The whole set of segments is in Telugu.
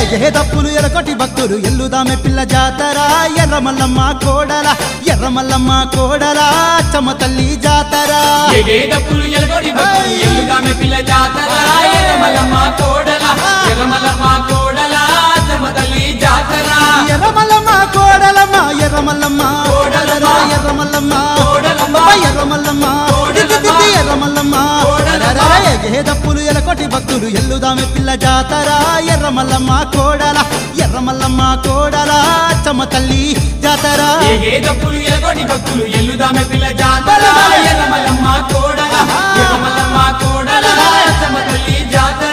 ఏ తప్పులు ఎరకొటి భక్తులు ఎల్లుదామె పిల్ల జాతర ఎర్రమల్లమ్మ కోడల ఎర్రమల్లమ్మ కోడల చమ తల్లి జాతర ఎగేటప్పుడు ఎలగొడి భక్తులు ఎల్లుగామె పిల్ల జాతర ఎర్రమల్లమ్మ కోడల ఎర్రమల్లమ్మ కోడల అచ్చమ్మ తల్లి జాతర ఎర్రమల్లమ్మ కోడలమ్మ ఎర్రమల్లమ్మ కోడలమ్మ. ఎర్రమల్లమ్మ కోడలమ్మ. అబ్బా ఎర్రమల్లమ్మ కోడలమ్మ. దిద్ది దిద్ది ఎర్రమల్లమ్మ కోడలమ్మ. ఏ తప్పులు ఎలకొటి భక్తులు ఎల్లుదామె పిల్ల జాతర ఎర్రమల్లమ్మ కోడల ఎర్రమల్లమ్మ కోడల చమ తల్లి జాతర ఎగేటప్పుడు ఎలగొడి భక్తులు ఎల్లుదామె పిల్ల జాతర ఎర్రమల్లమ్మ కోడల ఎర్రమల్లమ్మ కోడల అచ్చమ్మ తల్లి జాతర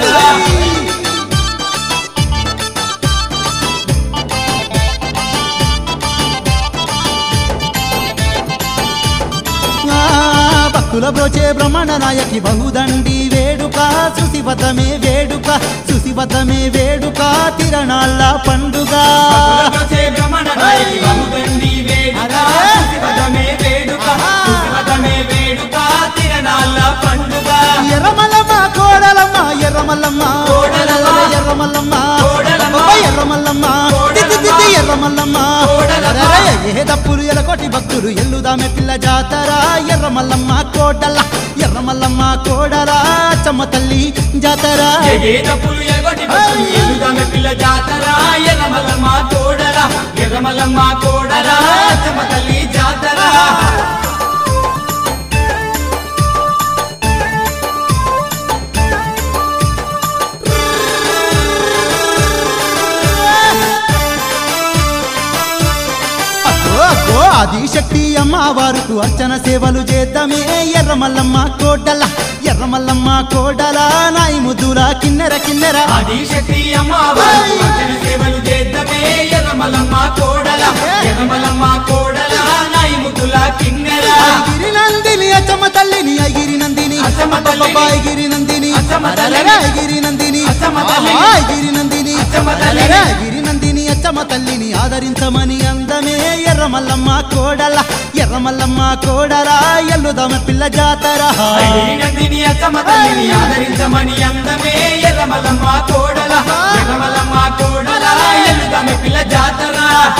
ఆ, భక్తుల బ్రోచే బ్రహ్మణ నాయకి బహుదండి వేడుక సుశివతమే వేడుక సుశివతమే వేడుక తిరణాళ్ళ పండుగ వచ్చే బ్రహ్మణ నాయకి బహుదండి వేడుక శివదమే వేడుక శివదమే వేడుక తిరణాల పండుగ ఎర్రమల్లమ్మ కోడలమ్మ ఎర్రమల్లమ్మ కోడలమ్మ. ఎర్రమల్లమ్మ కోడలమ్మ. అబ్బా ఎర్రమల్లమ్మ దిద్ది దిద్ది ఎర్రమల్లమ్మ కోడలమ్మ. అరెరే, ఏ తప్పులు ఎలకొటి భక్తులు ఎల్లుదామె పిల్ల జాతర ఎర్రమల్లమ్మ కోడల ఎర్రమల్లమ్మ కోడల చమ్మ తల్లి జాతర ఎగేటప్పుడు ఎగొటి భక్తులు ఎల్లుదామె పిల్ల జాతర ఎర్రమల్లమ్మ కోడల ఎర్రమల్లమ్మ కోడల అచ్చమ్మ తల్లి జాతర అగ్గో అగ్గో ఆది శక్తి అమ్మవారుకు అర్చన సేవలు చేద్దామే ఎర్రమల్లమ్మ కోడల ఎర్రమల్లమ్మ కోడల నాయి ముద్దుల కిన్నెర కిన్నెర ఆది శక్తి అమ్మవారు అర్చన సేవలు చేద్దమే ఎర్రమల్లమ్మ కోడల ఎర్రమల్లమ్మ కోడల నాయి ముద్దుల కిన్నెర ఐగిరి నందిని అచ్చమ్మ తల్లిని ఐగిరి నందిని అచ్చమ్మ తల్లిని. అబ్బబ్బా, ఐగిరి నందిని అచ్చమ్మ తల్లిని. అరెరే, ఐగిరి నందిని అచ్చమ్మ తల్లిని. ఆహా, ఐగిరి నందిని అచ్చమ్మ తల్లిని. అరెరే, ఐగిరి నందిని అచ్చమ్మ తల్లిని ఆదరించమని అందమే ఎర్రమల్లమ్మ కోడల ఎర్రమల్లమ్మ కోడల ఎల్లుదమ పిల్ల జాతర ఐగిరి నందిని అచ్చమ్మ తల్లిని ఆదరించమని అందమే ఎర్రమల్లమ్మ కోడల ఎర్రమల్లమ్మ కోడల ఎల్లుదామె పిల్ల జాతర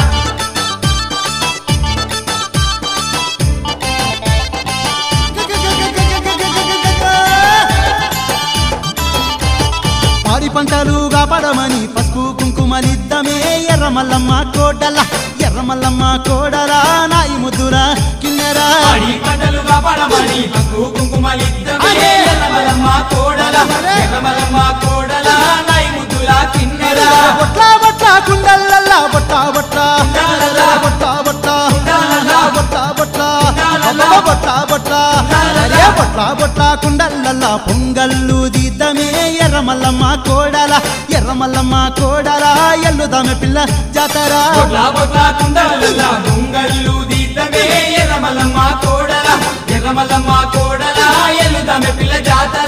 పాడి పంటలు కాపాడమని పసుపు కుంకుమలిద్దమే ఎర్రమల్లమ్మ కోడల ఎర్రమల్లమ్మ కోడల నాయి ముద్దుల కిన్నెరా పడి పంటలు కాపాడమని పసుపు కుంకుమలిద్దమే ఎర్రమల్లమ్మ కోడల ఎర్రమల్లమ్మ కోడల నాయి ముద్దుల కిన్నెర బొట్ల బొట్ల కుండలల్లా బొట్ట బొట్ట కుండలల్లా. బొట్ట బొట్ట కుండలల్లా. బొట్ట బొట్ట కుండలల్లా. అబ్బబ్బా, బొట్ట బొట్ట కుండలల్లా. అరే బొట్ట బొట్ట కుండలల్లా పొంగల్లు దిద్దమే ఎర్రమల్లమ్మ కోడల ఎర్రమల్లమ్మ కోడల ఎల్లుదమె పిల్ల జాతర బొట్ల బొట్ల కుండలల్ల దొంగల్లు దిద్దమే ఎర్రమల్లమ్మ కోడల ఎర్రమల్లమ్మ కోడల ఎల్లుదామె పిల్ల జాతర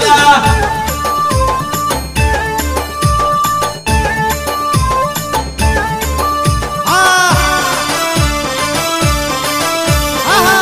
ఆ! ఆహా!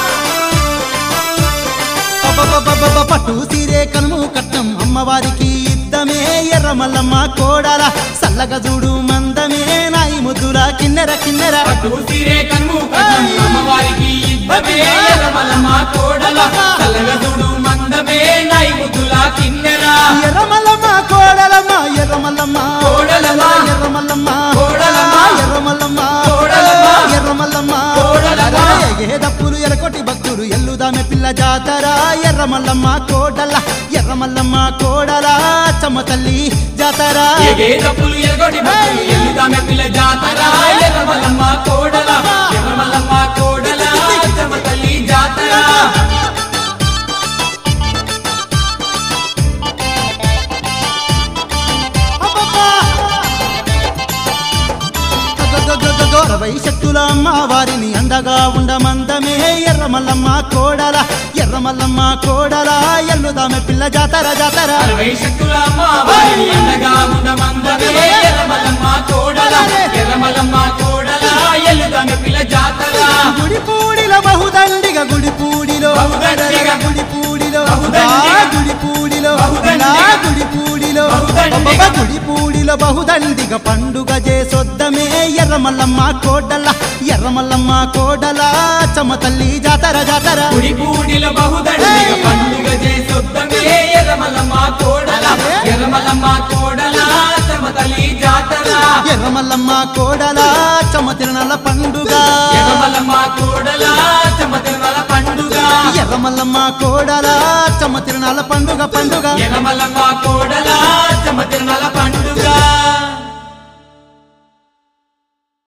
అబ్బబ్బబ్బబ్బబ్బ, పట్టు సీరే కనుము కట్నం అమ్మవారికి ఇద్దమే ఎర్రమల్లమ్మ కోడల సల్లగ చూడు మందమే నాయి ముద్దుల కిన్నెర కిన్నెర పట్టు సీరే కన్ను కన్నం అమ్మవారికి ఇద్దమే ఎర్రమల్లమ్మ కోడల చల్లగా చూడు మందమే నాయి ముద్దుల కిన్నెర ఎర్రమల్లమ్మ కోడలమ్మ ఎర్రమల్లమ్మ కోడలమ్మ. ఎర్రమల్లమ్మ కోడలమ్మ. ఎర్రమల్లమ్మ కోడలమ్మ. ఎర్రమల్లమ్మ కోడలమ్మ. ఏ దప్పులు ఎలకొట్టి భక్తులు ఎల్లుదామె పిల్ల జాతర ఎర్రమల్లమ్మ కోడల ఎర్రమల్లమ్మ కోడల చమ్మ తల్లి జాతర ఎగే తప్పులు ఎగొడి భక్తులు ఎల్లుదామె పిల్ల జాతర ఎర్రమల్లమ్మ కోడల ఎర్రమల్లమ్మ కోడల అచ్చమ్మ తల్లి జాతర అబ్బబ్బా! గగగగగగ, అరవై శక్తుల అమ్మవారిని అండగా ఉండమందమే ఎర్రమల్లమ్మ కోడల ఎర్రమల్లమ్మ కోడల ఎల్లుదామె పిల్ల జాతర జాతర అరవై శక్తుల అమ్మవారిని అండగా ఉండమందమే ఎర్రమల్లమ్మ కోడల ఎర్రమల్లమ్మ కోడల ఎల్లుదామె పిల్ల జాతర గుడిపూడిలో బహుదండిగా గుడిపూడిలో బహుదండిగా. గుడిపూడిలో బహుదండిగా. గుడిపూడిలో బహుదండిగా. గుడిపూడిలో బహుదండిగా. అబ్బబ్బా, గుడిపూడిలో బహుదండిగా ఇక పండుగ చేసొద్దమే ఎర్రమల్లమ్మ కోడల ఎర్రమల్లమ్మ కోడల చమ్మ తల్లి జాతర జాతర గుడి పూడిలో బహుదండిగా పండుగ చేసొద్దమే ఎర్రమల్లమ్మ కోడల ఎర్రమల్లమ్మ కోడల తమ తల్లి జాతర ఎర్రమల్లమ్మ కోడల చమ్మ తిరణాల పండుగ ఎర్రమల్లమ్మ కోడల తమ తిరుమల పండుగ ఎర్రమల్లమ్మ కోడల చమ్మ తిరణాల పండుగ పండుగ ఎర్రమల్లమ్మ కోడల